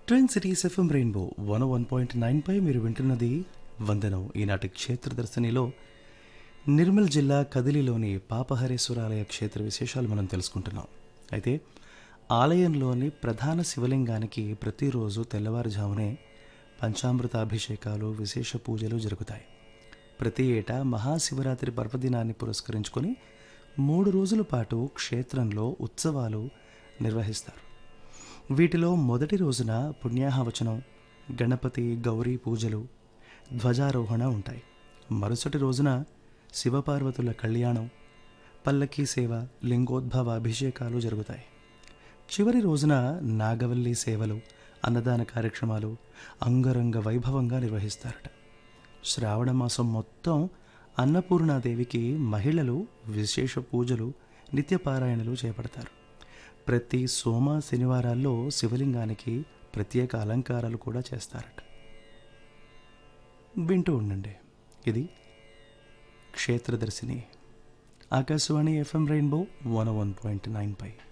twin cities FM rainbow one one point nine పై మీరు వింటున్నది వందనం ఈనాటి క్షేత్ర దర్శనిలో నిర్మల్ జిల్లా కదిలిలోని పాపహరేశ్వరాలయ క్షేత్ర విశేషాలు మనం తెలుసుకుంటున్నాం అయితే ఆలయంలోని ప్రధాన శివలింగానికి ప్రతిరోజు తెల్లవారుజామునే పంచామృతాభిషేకాలు విశేష పూజలు జరుగుతాయి ప్రతి ఏటా మహాశివరాత్రి పర్వదినాన్ని పురస్కరించుకొని మూడు రోజుల పాటు క్షేత్రంలో ఉత్సవాలు నిర్వహిస్తారు వీటిలో మొదటి రోజున పుణ్యాహవచనం గణపతి గౌరీ పూజలు ధ్వజారోహణ ఉంటాయి మరుసటి రోజున శివపార్వతుల కళ్యాణం పల్లకీ సేవ లింగోద్భవ అభిషేకాలు జరుగుతాయి చివరి రోజున నాగవల్లి సేవలు అన్నదాన కార్యక్రమాలు అంగరంగ వైభవంగా నిర్వహిస్తారట శ్రావణ మాసం మొత్తం అన్నపూర్ణాదేవికి మహిళలు విశేష పూజలు నిత్యపారాయణలు చేపడతారు ప్రతి సోమ శనివారాల్లో శివలింగానికి ప్రత్యేక అలంకారాలు కూడా చేస్తారట వింటూ ఉండండి ఇది క్షేత్రదర్శిని Akashvani FM rainbow one one point nine పై